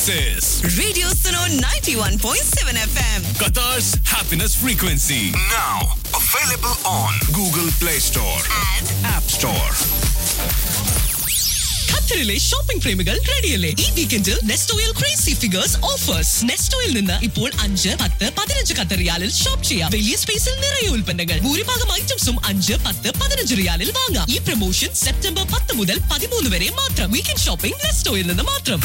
This is Radio Suno 91.7 FM. Qatar's happiness frequency. Now available on Google Play Store, And App Store. ഖത്തറിലെ shopping പ്രേമികൾ റെഡിയല്ലേ ഈ വീക്കെൻഡിൽ നെസ്റ്റോയിൽ ക്രേസി ഫിഗേഴ്സ് ഓഫേഴ്സ് നെസ്റ്റോയിൽ നിന്ന് ഇപ്പോൾ അഞ്ച് പത്ത് പതിനഞ്ച് ഖത്തർ റിയാലിൽ ഷോപ്പ് ചെയ്യാം വലിയ സ്പേസിൽ നിറയെ ഉൽപ്പന്നങ്ങൾ ഭൂരിഭാഗം ഐറ്റംസും അഞ്ച് പത്ത് പതിനഞ്ച് റിയാലിൽ വാങ്ങാം ഈ പ്രൊമോഷൻ സെപ്റ്റംബർ പത്ത് മുതൽ പതിമൂന്ന് വരെ മാത്രം വീക്കെൻഡ് ഷോപ്പിംഗ് നെസ്റ്റോയിൽ നിന്ന് മാത്രം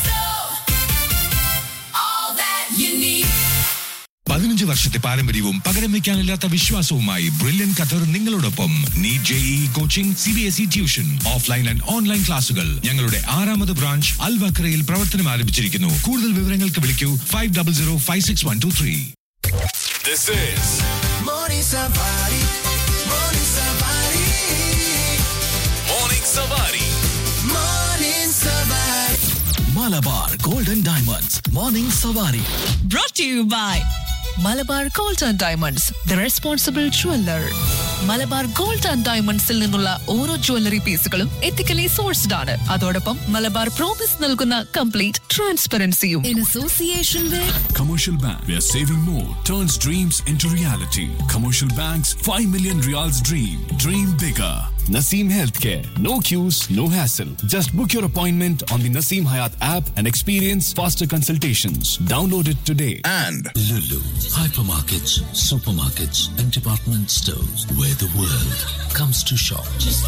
പതിനഞ്ച് വർഷത്തെ പാരമ്പര്യവും പകരം വെക്കാനില്ലാത്ത വിശ്വാസവുമായി ബ്രില്യൻ ഖത്തർ നിങ്ങളോടൊപ്പം NEET JEE coaching C B S E tuition offline and online ക്ലാസുകൾ ഞങ്ങളുടെ ആറാമത് ബ്രാഞ്ച് അൽവക്രയിൽ പ്രവർത്തനം ആരംഭിച്ചിരിക്കുന്നു കൂടുതൽ വിവരങ്ങൾക്ക് വിളിക്കൂ five double zero five six one two three This is Morning Savari. Morning Savari. Morning Savari. Morning Savari. Malabar golden diamonds morning Savari brought to you by Malabar gold and diamonds the responsible jeweller Malabar gold and ഡയമണ്ട്സിൽ നിന്നുള്ള ഓരോ jewellery പീസുകളും ethically sourced ആണ് അതോടൊപ്പം Malabar promise നൽകുന്ന complete ട്രാൻസ്പെറൻസിയും in association with Commercial Bank, where saving more turns dreams into reality. Commercial Bank's 5 million reals dream. Dream bigger. Naseem Healthcare. No queues, no hassle. Just book your appointment on the Naseem Hayat app and experience faster consultations. Download it today. And Lulu hypermarkets, supermarkets, and department stores where the world comes to shop.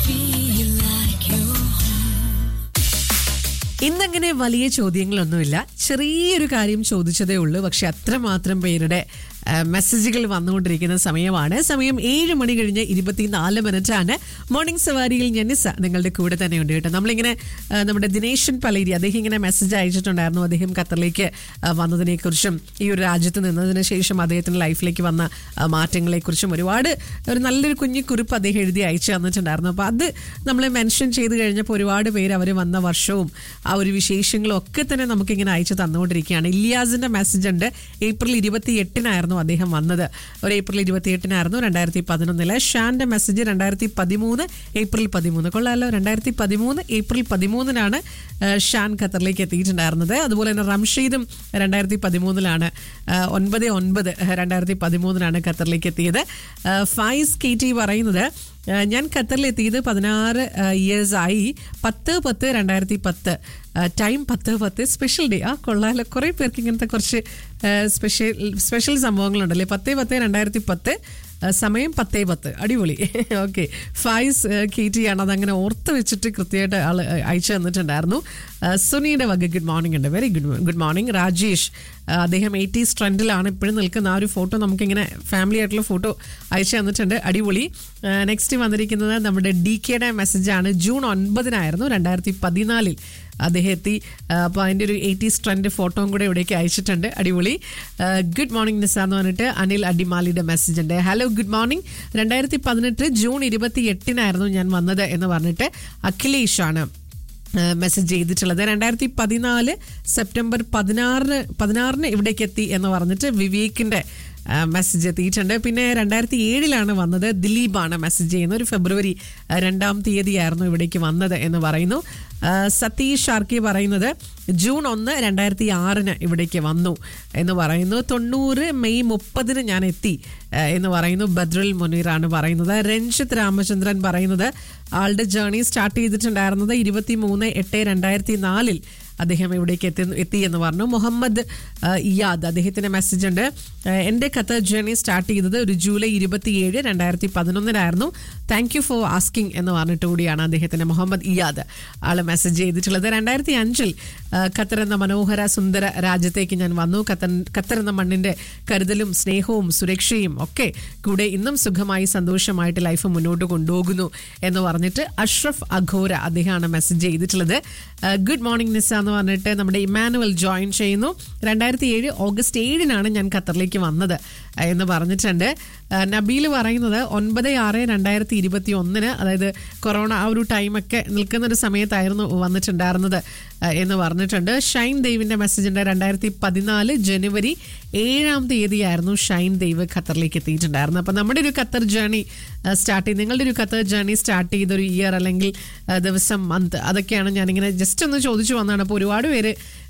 ഇന്നങ്ങനെ വലിയ ചോദ്യങ്ങളൊന്നുമില്ല ചെറിയൊരു കാര്യം ചോദിച്ചതേ ഉള്ളൂ പക്ഷെ അത്രമാത്രം പേരുടെ ആ, മെസ്സേജുകൾ വന്നുകൊണ്ടിരിക്കുന്ന സമയമാണ് സമയം ഏഴ് മണി കഴിഞ്ഞ് ഇരുപത്തിനാല് മിനിറ്റാണ് മോർണിംഗ് സവാരിയിൽ ഞെന്നിസ നിങ്ങളുടെ കൂടെ തന്നെ ഉണ്ട് കേട്ടോ നമ്മളിങ്ങനെ ആ, നമ്മുടെ ദിനേശൻ പലേരി അദ്ദേഹം ഇങ്ങനെ മെസ്സേജ് അയച്ചിട്ടുണ്ടായിരുന്നു അദ്ദേഹം ഖത്തറിലേക്ക് ആ, വന്നതിനെക്കുറിച്ചും ഈ ഒരു രാജ്യത്ത് നിന്നതിന് ശേഷം അദ്ദേഹത്തിന്റെ ലൈഫിലേക്ക് വന്ന ആ, മാറ്റങ്ങളെക്കുറിച്ചും ഒരുപാട് ഒരു നല്ലൊരു കുഞ്ഞു കുറിപ്പ് അദ്ദേഹം എഴുതി അയച്ചു തന്നിട്ടുണ്ടായിരുന്നു അപ്പോൾ അത് നമ്മൾ മെൻഷൻ ചെയ്ത് കഴിഞ്ഞപ്പോൾ ഒരുപാട് പേര് അവർ വന്ന വർഷവും ആ ഒരു വിശേഷങ്ങളും ഒക്കെ തന്നെ നമുക്കിങ്ങനെ അയച്ചു തന്നുകൊണ്ടിരിക്കുകയാണ് ഇല്യാസിന്റെ മെസ്സേജ് ഉണ്ട് ഏപ്രിൽ ഇരുപത്തി എട്ടിനായിരുന്നു അദ്ദേഹം വന്നത് ഒരു ഏപ്രിൽ ഇരുപത്തി എട്ടിനായിരുന്നു രണ്ടായിരത്തി പതിനൊന്നില് ഷാന്റെ മെസ്സേജ് രണ്ടായിരത്തി പതിമൂന്ന് ഏപ്രിൽ പതിമൂന്ന് കൊള്ളാലോ രണ്ടായിരത്തി പതിമൂന്ന് ഏപ്രിൽ പതിമൂന്നിനാണ് ആ, ഷാൻ ഖത്തറിലേക്ക് എത്തിയിട്ടുണ്ടായിരുന്നത് അതുപോലെ തന്നെ റംഷീദും രണ്ടായിരത്തി പതിമൂന്നിലാണ് ഒൻപത് ഒൻപത് രണ്ടായിരത്തി പതിമൂന്നിനാണ് ഖത്തറിലേക്ക് എത്തിയത് ആ, ഫൈസ് കെ ടി പറയുന്നത് ആ, ഞാൻ ഖത്തറിലെത്തിയത് പതിനാറ് ഇയേഴ്സ് ആയി പത്ത് പത്ത് രണ്ടായിരത്തി പത്ത് ടൈം പത്ത് പത്ത് സ്പെഷ്യൽ ഡേ ആ കൊള്ളാലോ കുറേ പേർക്ക് ഇങ്ങനത്തെ കുറച്ച് ആ, സ്പെഷ്യൽ സ്പെഷ്യൽ സംഭവങ്ങളുണ്ടല്ലേ പത്ത് പത്ത് രണ്ടായിരത്തി പത്ത് ആ, സമയം പത്തേ പത്ത് അടിപൊളി ഓക്കെ ഫൈസ് കെ ടി ആണ് അതങ്ങനെ ഓർത്ത് വെച്ചിട്ട് കൃത്യമായിട്ട് ആൾ അയച്ചു തന്നിട്ടുണ്ടായിരുന്നു ആ, സുനിയുടെ വക ഗുഡ് മോർണിംഗ് ഉണ്ട് very good good morning Rajesh ആ, അദ്ദേഹം എയ്റ്റീസ് ട്രെൻഡിലാണ് ഇപ്പോഴും നിൽക്കുന്ന ആ ഒരു ഫോട്ടോ നമുക്കിങ്ങനെ ഫാമിലി ആയിട്ടുള്ള ഫോട്ടോ അയച്ചു തന്നിട്ടുണ്ട് അടിപൊളി നെക്സ്റ്റ് വന്നിരിക്കുന്നത് നമ്മുടെ ഡി കെയുടെ മെസ്സേജാണ് ജൂൺ ഒൻപതിനായിരുന്നു രണ്ടായിരത്തി പതിനാലിൽ അദ്ദേഹം എത്തി അപ്പോൾ അതിൻ്റെ ഒരു എയ്റ്റീസ് ട്രെൻഡ് ഫോട്ടോയും കൂടെ ഇവിടേക്ക് അയച്ചിട്ടുണ്ട് അടിപൊളി ഗുഡ് മോർണിംഗ് നിസ എന്ന് പറഞ്ഞിട്ട് അനിൽ അടിമാലിയുടെ മെസ്സേജ് ഉണ്ട് ഹലോ ഗുഡ് മോർണിംഗ് രണ്ടായിരത്തി പതിനെട്ട് ജൂൺ ഇരുപത്തി എട്ടിനായിരുന്നു ഞാൻ വന്നത് എന്ന് പറഞ്ഞിട്ട് അഖിലേഷ് ആണ് മെസ്സേജ് ചെയ്തിട്ടുള്ളത് രണ്ടായിരത്തി പതിനാല് സെപ്റ്റംബർ പതിനാറിന് പതിനാറിന് ഇവിടേക്ക് എത്തി എന്ന് പറഞ്ഞിട്ട് വിവേകിന്റെ മെസ്സേജ് എത്തിയിട്ടുണ്ട് പിന്നെ രണ്ടായിരത്തി ഏഴിലാണ് വന്നത് ദിലീപാണ് മെസ്സേജ് ചെയ്യുന്നത് ഒരു ഫെബ്രുവരി ആ, രണ്ടാം തീയതിയായിരുന്നു ഇവിടേക്ക് വന്നത് എന്ന് പറയുന്നു ആ, സതീഷ് ഷാർക്കി പറയുന്നത് ജൂൺ ഒന്ന് രണ്ടായിരത്തി ആറിന് ഇവിടേക്ക് വന്നു എന്ന് പറയുന്നു തൊണ്ണൂറ് മെയ് മുപ്പതിന് ഞാൻ എത്തി ആ, എന്ന് പറയുന്നു ബദ്രുൽ മുനീറാണ് പറയുന്നത് രഞ്ജിത്ത് രാമചന്ദ്രൻ പറയുന്നത് ആളുടെ ജേർണി സ്റ്റാർട്ട് ചെയ്തിട്ടുണ്ടായിരുന്നത് ഇരുപത്തി മൂന്ന് എട്ട് രണ്ടായിരത്തി നാലിൽ അദ്ദേഹം ഇവിടേക്ക് എത്തി എത്തി എന്ന് പറഞ്ഞു മുഹമ്മദ് ആ, ഇയാദ് അദ്ദേഹത്തിന്റെ മെസ്സേജ് ഉണ്ട് ആ, എൻ്റെ ഖത്തർ ജേർണി സ്റ്റാർട്ട് ചെയ്തത് ഒരു ജൂലൈ ഇരുപത്തിയേഴ് രണ്ടായിരത്തി പതിനൊന്നിനായിരുന്നു താങ്ക് യു ഫോർ ആസ്കിങ് എന്ന് പറഞ്ഞിട്ട് കൂടിയാണ് അദ്ദേഹത്തിന്റെ മുഹമ്മദ് ഇയാദ് ആള് മെസ്സേജ് ചെയ്തിട്ടുള്ളത് രണ്ടായിരത്തി അഞ്ചിൽ ആ, ഖത്തർ എന്ന മനോഹര സുന്ദര രാജ്യത്തേക്ക് ഞാൻ വന്നു ഖത്തർ ഖത്തർ എന്ന മണ്ണിന്റെ കരുതലും സ്നേഹവും സുരക്ഷയും ഒക്കെ കൂടെ ഇന്നും സുഖമായി സന്തോഷമായിട്ട് ലൈഫ് മുന്നോട്ട് കൊണ്ടുപോകുന്നു എന്ന് പറഞ്ഞിട്ട് അഷ്റഫ് അഘോര അദ്ദേഹമാണ് മെസ്സേജ് ചെയ്തിട്ടുള്ളത് ഗുഡ് മോർണിംഗ് നിസ എന്ന് പറഞ്ഞിട്ട് നമ്മുടെ ഇമാനുവൽ ജോയിൻ ചെയ്യുന്നു രണ്ടായിരത്തി ഏഴ് ഓഗസ്റ്റ് ഏഴിനാണ് ഞാൻ ഖത്തറിലേക്ക് വന്നത് ആ, എന്ന് പറഞ്ഞിട്ടുണ്ട് ആ, നബീൽ പറയുന്നത് ഒൻപത് ആറ് രണ്ടായിരത്തി ഇരുപത്തി ഒന്നിന് അതായത് കൊറോണ ആ ഒരു ടൈമൊക്കെ നിൽക്കുന്ന ഒരു സമയത്തായിരുന്നു വന്നിട്ടുണ്ടായിരുന്നത് ആ, എന്ന് പറഞ്ഞിട്ടുണ്ട് ഷൈൻ ദേവിന്റെ മെസ്സേജ് ഉണ്ട് രണ്ടായിരത്തി പതിനാല് ജനുവരി ഏഴാം തീയതിയായിരുന്നു ഷൈൻ ദേവ് ഖത്തറിലേക്ക് എത്തിയിട്ടുണ്ടായിരുന്നത് അപ്പം നമ്മുടെ ഒരു ഖത്തർ ജേണി സ്റ്റാർട്ട് ചെയ്ത് നിങ്ങളുടെ ഒരു ഖത്തർ ജേണി സ്റ്റാർട്ട് ചെയ്ത ഒരു ഇയർ അല്ലെങ്കിൽ ആ, ദിവസം മന്ത് അതൊക്കെയാണ് ഞാനിങ്ങനെ ജസ്റ്റ് ഒന്ന് ചോദിച്ചു വന്നതാണ് അപ്പോൾ ഒരുപാട് പേര്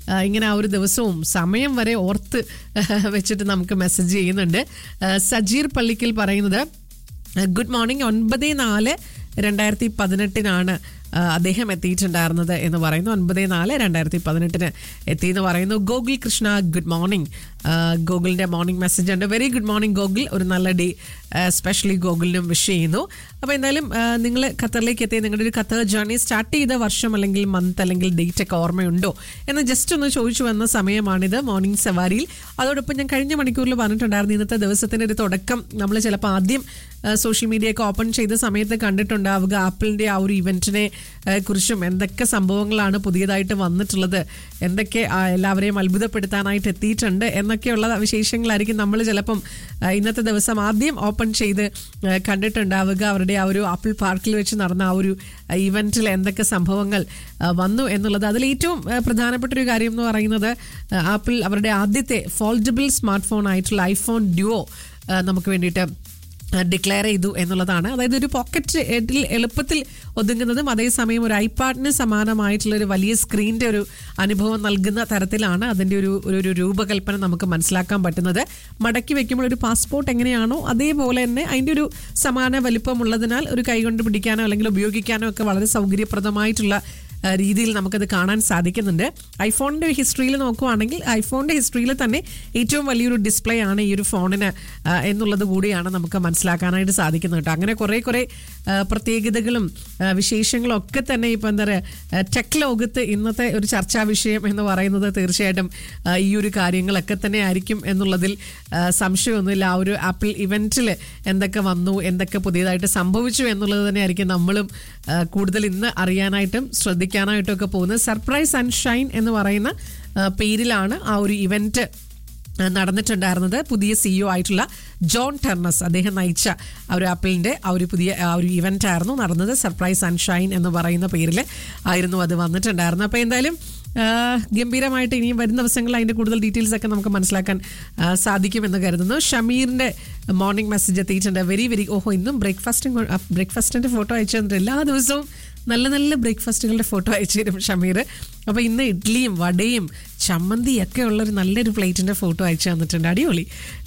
ആ, ഇങ്ങനെ ആ ഒരു ദിവസവും സമയം വരെ ഓർത്ത് വെച്ചിട്ട് നമുക്ക് മെസ്സേജ് ചെയ്യുന്നുണ്ട് ആ, സജീർ പള്ളിക്കൽ പറയുന്നത് ഗുഡ് മോർണിംഗ് ഒൻപത് നാല് രണ്ടായിരത്തി പതിനെട്ടിനാണ് ആ, അദ്ദേഹം എത്തിയിട്ടുണ്ടായിരുന്നത് എന്ന് പറയുന്നു ഒൻപത് നാല് രണ്ടായിരത്തി പതിനെട്ടിന് എത്തി എന്ന് പറയുന്നു ഗോകുൽ കൃഷ്ണ ഗുഡ് മോർണിംഗ് ഗോകുലിന്റെ മോർണിംഗ് മെസ്സേജ് ഉണ്ട് വെരി ഗുഡ് മോർണിംഗ് ഗോകുൽ ഒരു നല്ല ഡേ സ്പെഷ്യലി ഗോകുലിനും വിഷ് ചെയ്യുന്നു അപ്പോൾ എന്തായാലും നിങ്ങൾ ഖത്തറിലേക്ക് എത്തി നിങ്ങളുടെ ഒരു ഖത്തർ ജേർണി സ്റ്റാർട്ട് ചെയ്ത വർഷം അല്ലെങ്കിൽ മന്ത് അല്ലെങ്കിൽ ഡേറ്റ് ഒക്കെ ഓർമ്മയുണ്ടോ എന്ന് ജസ്റ്റ് ഒന്ന് ചോദിച്ചു വന്ന സമയമാണിത് മോർണിംഗ് സവാരിയിൽ അതോടൊപ്പം ഞാൻ കഴിഞ്ഞ മണിക്കൂറിൽ പറഞ്ഞിട്ടുണ്ടായിരുന്നു ഇന്നത്തെ ദിവസത്തിന്റെ ഒരു തുടക്കം നമ്മൾ ചിലപ്പോൾ ആദ്യം സോഷ്യൽ മീഡിയ ഒക്കെ ഓപ്പൺ ചെയ്ത സമയത്ത് കണ്ടിട്ടുണ്ടാവുക ആപ്പിളിന്റെ ആ ഒരു ഇവന്റിനെ ഏഹ്, കുറിച്ചും എന്തൊക്കെ സംഭവങ്ങളാണ് പുതിയതായിട്ട് വന്നിട്ടുള്ളത് എന്തൊക്കെ ആ, എല്ലാവരെയും അത്ഭുതപ്പെടുത്താനായിട്ട് എത്തിയിട്ടുണ്ട് എന്നൊക്കെയുള്ള വിശേഷങ്ങളായിരിക്കും നമ്മൾ ചിലപ്പം ആ, ഇന്നത്തെ ദിവസം ആദ്യം ഓപ്പൺ ചെയ്ത് ആ, കണ്ടിട്ടുണ്ടാവുക അവരുടെ ആ ഒരു ആപ്പിൾ പാർക്കിൽ വെച്ച് നടന്ന ആ ഒരു ഇവന്റിൽ എന്തൊക്കെ സംഭവങ്ങൾ ആ, വന്നു എന്നുള്ളത് അതിൽ ഏറ്റവും ആ, പ്രധാനപ്പെട്ട ഒരു കാര്യം എന്ന് പറയുന്നത് ആ, ആപ്പിൾ അവരുടെ ആദ്യത്തെ ഫോൾഡബിൾ സ്മാർട്ട് ഫോൺ ആയിട്ടുള്ള ഐഫോൺ ഡ്യുവോ ആ, നമുക്ക് വേണ്ടിയിട്ട് ഡിക്ലെയർ ചെയ്തു എന്നുള്ളതാണ് അതായത് ഒരു പോക്കറ്റ് എളുപ്പത്തിൽ ഒതുങ്ങുന്നതും അതേസമയം ഒരു ഐപാഡിന് സമാനമായിട്ടുള്ള ഒരു വലിയ സ്ക്രീനിന്റെ ഒരു അനുഭവം നൽകുന്ന തരത്തിലാണ് അതിന്റെ ഒരു ഒരു- ഒരു രൂപകൽപ്പന നമുക്ക് മനസ്സിലാക്കാൻ പറ്റുന്നത് മടക്കി വെക്കുമ്പോൾ ഒരു പാസ്പോർട്ട് എങ്ങനെയാണോ അതേപോലെ തന്നെ അതിന്റെ ഒരു സമാന വലിപ്പമുള്ളതിനാൽ ഒരു കൈകൊണ്ട് പിടിക്കാനോ അല്ലെങ്കിൽ ഉപയോഗിക്കാനോ ഒക്കെ വളരെ സൗകര്യപ്രദമായിട്ടുള്ള ആ, രീതിയിൽ നമുക്കത് കാണാൻ സാധിക്കുന്നുണ്ട് ഐഫോണിന്റെ ഹിസ്റ്ററിയിൽ നോക്കുവാണെങ്കിൽ ഐഫോണിന്റെ ഹിസ്റ്ററിയിൽ തന്നെ ഏറ്റവും വലിയൊരു ഡിസ്പ്ലേ ആണ് ഈ ഒരു ഫോണിന് ആ, എന്നുള്ളത് കൂടിയാണ് നമുക്ക് മനസ്സിലാക്കാനായിട്ട് സാധിക്കുന്നത് കേട്ടോ അങ്ങനെ കുറെ കുറെ ആ, പ്രത്യേകതകളും ആ, വിശേഷങ്ങളും ഒക്കെ തന്നെ ഇപ്പം എന്താ പറയുക ടെക് ലോകത്ത് ഇന്നത്തെ ഒരു ചർച്ചാ വിഷയം എന്ന് പറയുന്നത് തീർച്ചയായിട്ടും ആ, ഈ ഒരു കാര്യങ്ങളൊക്കെ തന്നെ ആയിരിക്കും എന്നുള്ളതിൽ ആ, സംശയമൊന്നുമില്ല ആ ഒരു ആപ്പിൾ ഇവന്റിൽ എന്തൊക്കെ വന്നു എന്തൊക്കെ പുതിയതായിട്ട് സംഭവിച്ചു എന്നുള്ളത് തന്നെ ആയിരിക്കും നമ്മളും ആ, കൂടുതൽ ഇന്ന് അറിയാനായിട്ടും ശ്രദ്ധിക്കാനായിട്ടും ഒക്കെ പോകുന്നത് സർപ്രൈസ് ആൻഡ് ഷൈൻ എന്ന് പറയുന്ന ആ, പേരിലാണ് ആ ഒരു ഇവന്റ് ആ, നടന്നിട്ടുണ്ടായിരുന്നത് പുതിയ സിഇഒ ആയിട്ടുള്ള ജോൺ ടെർണസ് അദ്ദേഹം നയിച്ച ആ ഒരു ആപ്പിളിന്റെ ആ ഒരു പുതിയ ആ ഒരു ഇവന്റ് ആയിരുന്നു നടന്നത് സർപ്രൈസ് ആൻഡ് ഷൈൻ എന്ന് പറയുന്ന പേരിൽ ആയിരുന്നു അത് വന്നിട്ടുണ്ടായിരുന്നത് അപ്പോൾ എന്തായാലും ആ, ഗംഭീരമായിട്ട് ഇനിയും വരുന്ന ദിവസങ്ങളിൽ അതിന്റെ കൂടുതൽ ഡീറ്റെയിൽസ് ഒക്കെ നമുക്ക് മനസ്സിലാക്കാൻ ആ, സാധിക്കുമെന്ന് കരുതുന്നു ഷമീറിന്റെ മോർണിംഗ് മെസ്സേജ് എത്തിയിട്ടുണ്ട് വെരി വെരി ഓഹോ ഇന്നും ബ്രേക്ക്ഫാസ്റ്റും ബ്രേക്ക്ഫാസ്റ്റിന്റെ ഫോട്ടോ അയച്ചു തന്നിട്ട് എല്ലാ ദിവസവും നല്ല നല്ല ബ്രേക്ക്ഫാസ്റ്റുകളുടെ ഫോട്ടോ അയച്ചു തരും ഷമീർ അപ്പോൾ ഇന്ന് ഇഡ്ഡലിയും വടയും ചമ്മന്തിയും ഒക്കെ ഉള്ളൊരു നല്ലൊരു പ്ലേറ്റിന്റെ ഫോട്ടോ അയച്ചു തന്നിട്ടുണ്ട് അടിപൊളി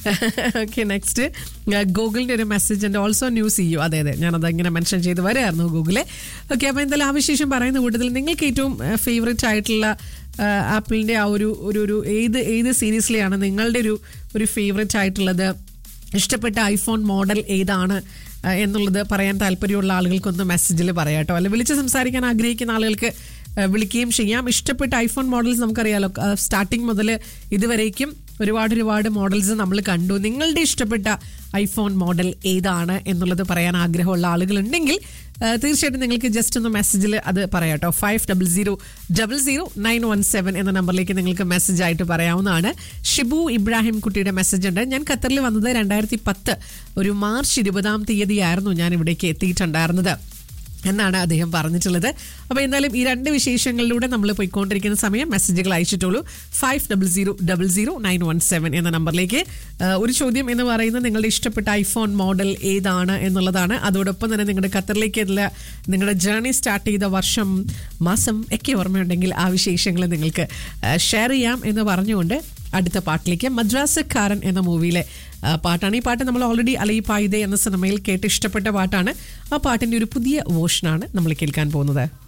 ഓക്കെ നെക്സ്റ്റ് ഗൂഗിളിന്റെ ഒരു മെസ്സേജ് ഉണ്ട് ഓൾസോ ന്യൂസ് ചെയ്യൂ അതെ അതെ ഞാനത് ഇങ്ങനെ മെൻഷൻ ചെയ്ത് വരായിരുന്നു ഗൂഗിളെ ഓക്കെ അപ്പോൾ എന്തായാലും ആ വിശേഷം പറയുന്ന കൂട്ടത്തിൽ നിങ്ങൾക്ക് ഏറ്റവും ഫേവറേറ്റ് ആയിട്ടുള്ള ആപ്പിളിന്റെ ആ ഒരു ഒരു ഒരു ഏത് ഏത് സീരീസിലെയാണ് നിങ്ങളുടെ ഒരു ഒരു ഫേവറേറ്റ് ആയിട്ടുള്ളത് ഇഷ്ടപ്പെട്ട ഐഫോൺ മോഡൽ ഏതാണ് ആ, എന്നുള്ളത് പറയാൻ താല്പര്യമുള്ള ആളുകൾക്കൊന്ന് മെസ്സേജിൽ പറയാട്ടോ അല്ലെ വിളിച്ച് സംസാരിക്കാൻ ആഗ്രഹിക്കുന്ന ആളുകൾക്ക് ആ, വിളിക്കുകയും ചെയ്യാം ഇഷ്ടപ്പെട്ട ഐഫോൺ മോഡൽസ് നമുക്കറിയാലോ സ്റ്റാർട്ടിങ് മുതൽ ഇതുവരേക്കും ഒരുപാട് ഒരുപാട് മോഡൽസ് നമ്മൾ കണ്ടു നിങ്ങളുടെ ഇഷ്ടപ്പെട്ട ഐഫോൺ മോഡൽ ഏതാണ് എന്നുള്ളത് പറയാൻ ആഗ്രഹമുള്ള ആളുകളുണ്ടെങ്കിൽ ആ, തീർച്ചയായിട്ടും നിങ്ങൾക്ക് ജസ്റ്റ് ഒന്ന് മെസ്സേജിൽ അത് പറയാട്ടോ five double zero double zero nine one seven എന്ന നമ്പറിലേക്ക് നിങ്ങൾക്ക് മെസ്സേജ് ആയിട്ട് പറയാവുന്നതാണ് ഷിബു ഇബ്രാഹിം കുട്ടിയുടെ മെസ്സേജ് ഉണ്ട് ഞാൻ ഖത്തറിൽ വന്നത് രണ്ടായിരത്തി പത്ത് ഒരു മാർച്ച് ഇരുപതാം തീയതിയായിരുന്നു ഞാൻ ഇവിടേക്ക് എത്തിയിട്ടുണ്ടായിരുന്നത് എന്നാണ് അദ്ദേഹം പറഞ്ഞിട്ടുള്ളത് അപ്പോൾ എന്തായാലും ഈ രണ്ട് വിശേഷങ്ങളിലൂടെ നമ്മൾ പോയിക്കൊണ്ടിരിക്കുന്ന സമയം മെസ്സേജുകൾ അയച്ചിട്ടുള്ളൂ five double zero double zero nine one seven എന്ന നമ്പറിലേക്ക് ആ, ഒരു ചോദ്യം എന്ന് പറയുന്നത് നിങ്ങളുടെ ഇഷ്ടപ്പെട്ട ഐഫോൺ മോഡൽ ഏതാണ് എന്നുള്ളതാണ് അതോടൊപ്പം തന്നെ നിങ്ങളുടെ ഖത്തറിലേക്കുള്ള നിങ്ങളുടെ ജേർണി സ്റ്റാർട്ട് ചെയ്ത വർഷം മാസം ഒക്കെ ഓർമ്മയുണ്ടെങ്കിൽ ആ വിശേഷങ്ങൾ നിങ്ങൾക്ക് ഷെയർ ചെയ്യാം എന്ന് പറഞ്ഞുകൊണ്ട് അടുത്ത പാട്ടിലേക്ക് മദ്രാസക്കാരൻ എന്ന മൂവിയിലെ ആ, പാട്ടാണ് ഈ പാട്ട് നമ്മൾ ഓൾറെഡി അലയിപ്പായുതേ എന്ന സിനിമയിൽ കേട്ട് ഇഷ്ടപ്പെട്ട പാട്ടാണ് ആ പാട്ടിന്റെ ഒരു പുതിയ വേർഷനാണ് നമ്മൾ കേൾക്കാൻ പോകുന്നത്